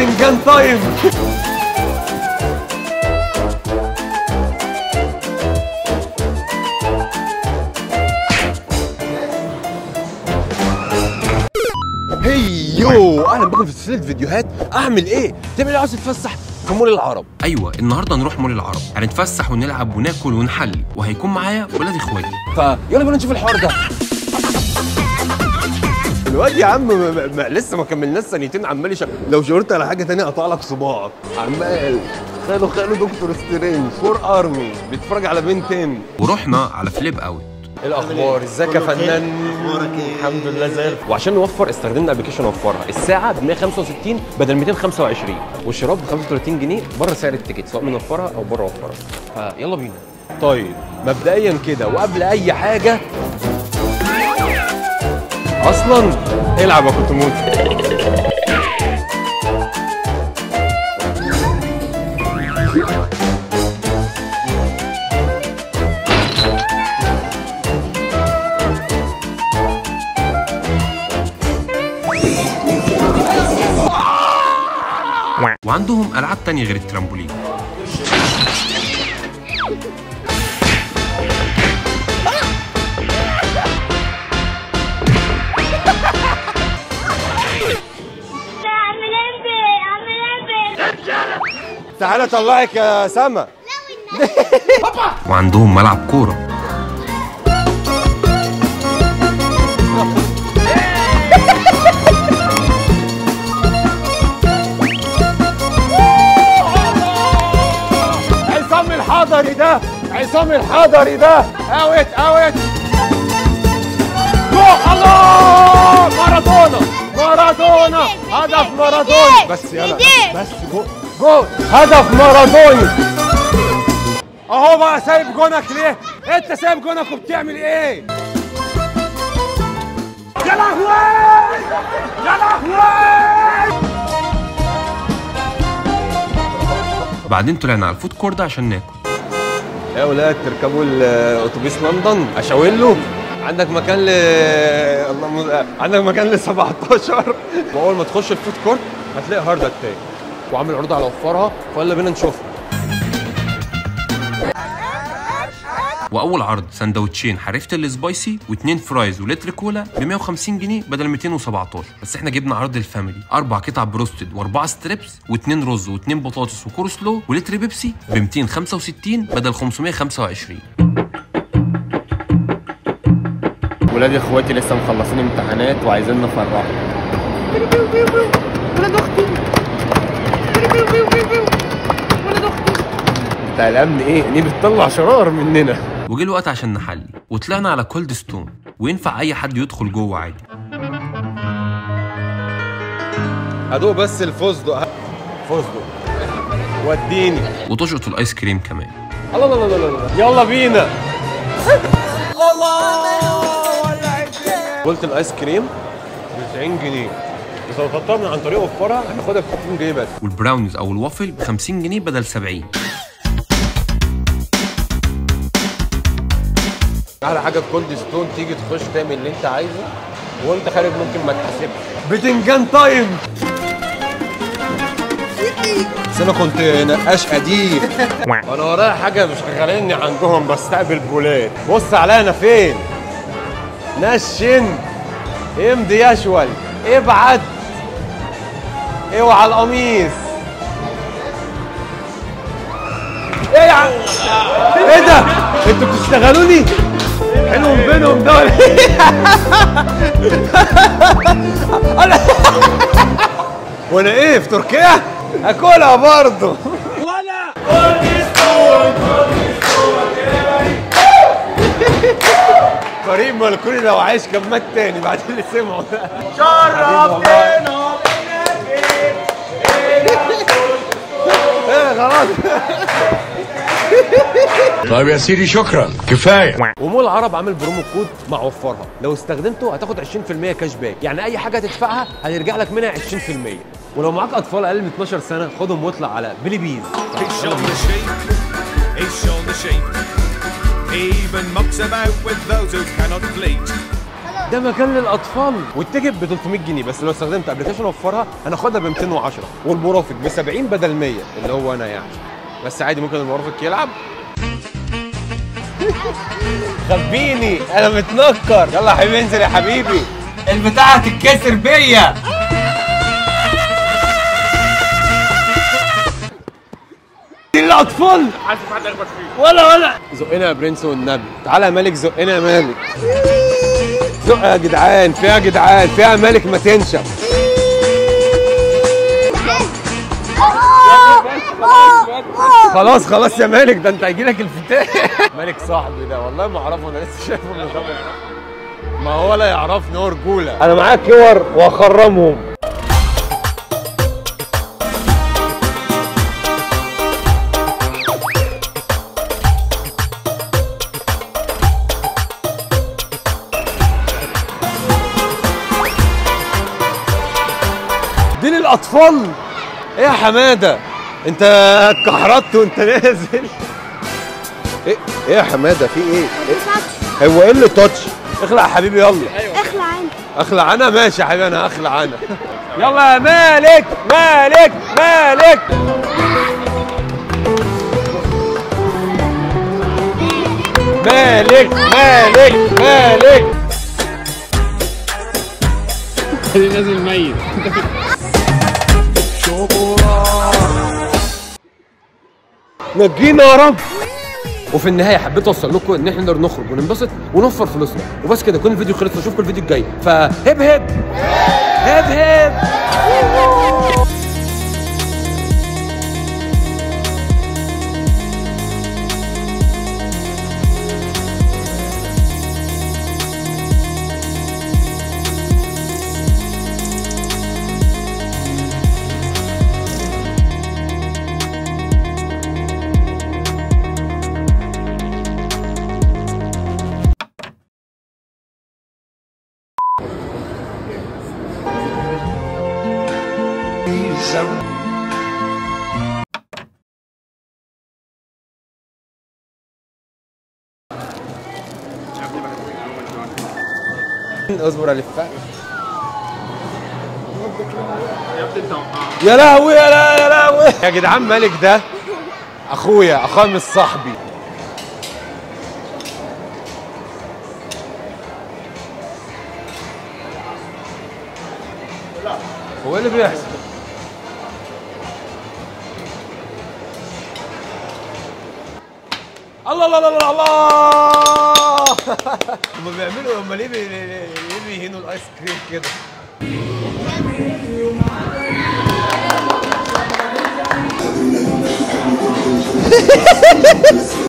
بدنجان تايم هيو اهلا بكم في سلسله فيديوهات اعمل ايه؟ تعمل ايه عاوز تتفسح في مول العرب ايوه النهارده نروح مول العرب هنتفسح ونلعب وناكل ونحلي وهيكون معايا ولاد اخواتي فيلا بينا نشوف الحوار ده الواد يا عم ما ما ما لسه ما كملناش ثانيتين عمال يشغل لو شاورت على حاجه تانية اقطع لك صباعك عمال خاله خاله دكتور سترينج فور ارمي بيتفرج على بين 10 ورحنا على فليب اوت ايه الاخبار ازيك يا فنان اخبارك ايه؟ الحمد لله زي الفل وعشان نوفر استخدمنا ابلكيشن وفرها الساعه ب 165 بدل 225 والشراب ب 35 جنيه بره سعر التيكت سواء منوفرها او بره وفرها فيلا بينا طيب مبدئيا كده وقبل اي حاجه اصلا العب يا كنت موت وعندهم العاب تانية غير الترامبولين عاملين بيه عاملين بيه تعالى طلعك يا سما وعندهم ملعب كورة عصام الحضري ده عصام الحضري ده اوت اوت جو الله مارادونا مارادونا هدف مارادوني بس يلا بس جو جو هدف مارادوني اهو بقى سايب جونك ليه انت سايب جونك وبتعمل ايه يا لهوي يا لهوي بعدين طلعنا على الفود كورد عشان ناكل يا ولاد تركبوا الاتوبيس لندن اشاور له عندك مكان ل اللهم عندك مكان ل 17 واول ما تخش الفود كورت هتلاقي هارد اتاك وعامل عروض على وفرها فيلا بينا نشوفها واول عرض سندوتشين حريفه السبايسي واتنين فرايز ولتر كولا ب 150 جنيه بدل 217 بس احنا جبنا عرض الفاميلي اربع قطع بروستد واربعه ستريبس واتنين رز واتنين بطاطس وكورسلو ولتر بيبسي ب 265 بدل 525 ولادي اخواتي لسه مخلصين امتحانات وعايزين نفرحهم انت قلقان ايه؟ دي بتطلع شرار مننا وجه الوقت عشان نحلي وطلعنا على كولد ستون وينفع اي حد يدخل جوه عادي هدوق بس الفستق فستق وديني وتشقط الايس كريم كمان الله الله الله الله يلا بينا قلت الايس كريم ب 90 جنيه بس لو طلبتها من عن طريق وفرها هتاخدها ب 60 جنيه بس والبراونيز او الوافل ب 50 جنيه بدل 70 احلى حاجه في كولد ستون تيجي تخش تعمل اللي انت عايزه وانت خارج ممكن ما تحاسبش بتنجان تايم بس انا كنت نقاش قديم انا ورايا حاجه مش شغاليني عندهم بستقبل بولاد بص عليا انا فين نشن امضي يشول ابعت اوعى القميص ايه يا عم ايه ده انتوا بتشتغلوني حلو بينهم ده ولا ايه؟ انا وانا ايه في تركيا اكلها برضه ولا كريم مالكوني لو عايش كان مات تاني بعد اللي سمعه ده شرفتنا ايه خلاص طيب يا سيدي شكرا كفايه ومول العرب عامل برومو كود مع وفرها لو استخدمته هتاخد 20% كاش باك يعني اي حاجه تدفعها هيرجع لك منها 20% ولو معاك اطفال اقل من 12 سنه خدهم واطلع على بيلي بيز He's shown the sheep. He's shown the sheep. He even mucks about with those who cannot bleat. ده مكان للاطفال والتيكت ب 300 جنيه بس لو استخدمت ابلكيشن وفرها هناخدها ب 210 والمرافق ب 70 بدل 100 اللي هو انا يعني بس عادي ممكن المرافق يلعب خبيني انا متنكر يلا يا حبيبي انزل يا حبيبي البتاعة هتتكسر بيا دي الاطفال ولا ولا زقنا يا برنس والنبي تعالى يا مالك زقنا يا مالك زق يا جدعان فيها يا جدعان فيها يا مالك ما تنشف خلاص خلاص يا مالك ده انت هيجي لك الفتاح مالك صاحبي ده والله ما اعرفه انا لسه شايفه من قبل ما هو ولا يعرفني هو رجوله انا معايا كور واخرمهم دي للاطفال ايه يا حماده انت اتكحرت وانت نازل ايه ايه يا حماده في ايه, إيه؟ هو ايه اللي تاتش اخلع يا حبيبي يلا اخلع انت اخلع انا ماشي يا حبيبي انا اخلع انا يلا يا مالك مالك مالك مالك مالك مالك نجينا يا رب وفي النهايه حبيت اوصل لكم ان احنا نقدر نخرج وننبسط ونوفر فلوسنا وبس كده يكون الفيديو خلص اشوفكم الفيديو الجاي فهب هب هب هب اصبر الفها يا لهوي يا لا يا لهوي يا جدعان مالك ده اخويا اخويا مش صاحبي هو ايه اللي بيحصل؟ الله الله الله الله الله هم بيعملوا هم ليه بي- ليه ليه بيهينوا الايس كريم كده؟